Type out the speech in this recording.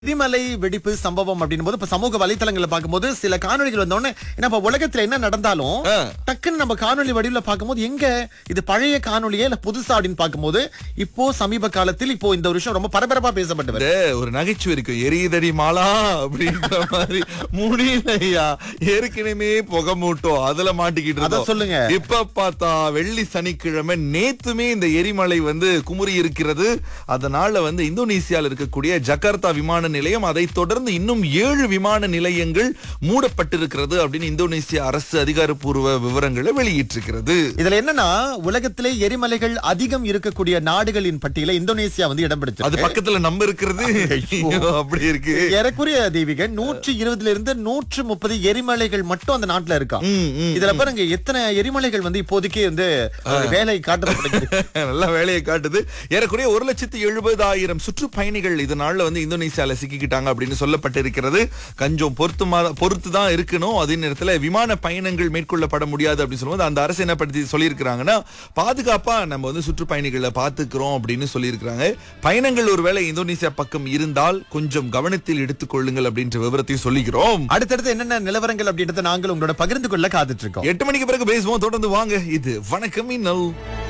எரிமலை வெடிப்பு சம்பவம் அப்படின்னும் போது இப்ப சமூக வலைத்தளங்களை பார்க்கும்போது சில காணொளிகள் வந்தோடனே ஏன்னா இப்ப உலகத்துல என்ன நடந்தாலும் ஆ. டக்குன்னு நம்ம காணொளி வடிவில் பார்க்கும்போது எங்க இது பழைய காணொளியே இல்ல புதுசா அப்படின்னு பார்க்கும்போது இப்போ சமீப காலத்தில் இப்போ இந்த ஒரு விஷயம் ரொம்ப பரபரப்பா பேசப்பட்டு வருது இந்த ஒரு நகைச்சுவை இருக்கு எரியுதடி மாலா அப்படின்ற மாதிரி முடியலையா ஏற்கனவே புகை மூட்டம் அதுல மாட்டிக்கிட்டு அத இருந்தோம். சொல்லுங்க. இப்ப பார்த்தா வெள்ளி சனிக்கிழமை நேத்துமே இந்த எரிமலை வந்து குமுறி இருக்கிறது அதனால வந்து இந்தோனேசியால இருக்கக்கூடிய ஜகார்த்தா விமான நிலையம் அதை தொடர்ந்து இன்னும் ஏழு விமான நிலையங்கள் மூடப்பட்டிருக்கிறது அப்படின்னு இந்தோனேசிய அரசு அதிகாரப்பூர்வ விவரங்களை வெளியிட்டிருக்கிறது இதுல என்னன்னா உலகத்திலே எரிமலைகள் அதிகம் இருக்கக்கூடிய நாடுகளின் பட்டியல இந்தோனேசியா வந்து இடம் அது பிடிச்சிருக்கு பக்கத்துல நம்ம இருக்கிறது ஐயோ, அப்படி இருக்கு ஏறக்குறைய தெய்வீக நூற்றி இருபதுல இருந்து நூற்று முப்பது எரிமலைகள் மட்டும் அந்த நாட்டுல இருக்கா ம், ம். இதுல பாருங்க எத்தனை எரிமலைகள் வந்து இப்போதைக்கு வந்து ஒரு வேலை காட்டப்பட்டிருக்கு நல்ல வேலையை காட்டுது ஏறக்குறைய ஒரு லட்சத்தி எழுபதாயிரம் சுற்றுப்பயணிகள் இதனால வந்து இந்தோனேசியால சிக்கிக்கிட்டாங்க அப்படின்னு சொல்லப்பட்டிருக்கிறது கொஞ்சம் பொருத்துமா பொறுத்து தான் இருக்கணும் அதே நேரத்துல விமான பயணங்கள் மேற்கொள்ளப்பட முடியாது அப்படின்னு சொல்லும்போது அந்த அரசு என்ன படுத்தி சொல்லியிருக்கிறாங்கன்னா பாதுகாப்பா நம்ம வந்து சுற்றுப்பயணிகளை பாத்துக்கிறோம் அப்படின்னு சொல்லியிருக்கிறாங்க பயணங்கள் ஒருவேளை இந்தோனேசியா பக்கம் இருந்தால் கொஞ்சம் கவனத்தில் எடுத்துக்கொள்ளுங்கள் அப்படின்ற விவரத்தையும் சொல்லிக்கிறோம் அடுத்தடுத்து என்னென்ன நிலவரங்கள் அப்படின்றத நாங்கள் உங்களோட பகிர்ந்து கொள்ள காத்துட்டு இருக்கோம் எட்டு மணிக்கு பிறகு பேசுவோம் தொடர்ந்து வாங்க இது வணக்கம் இன்னல்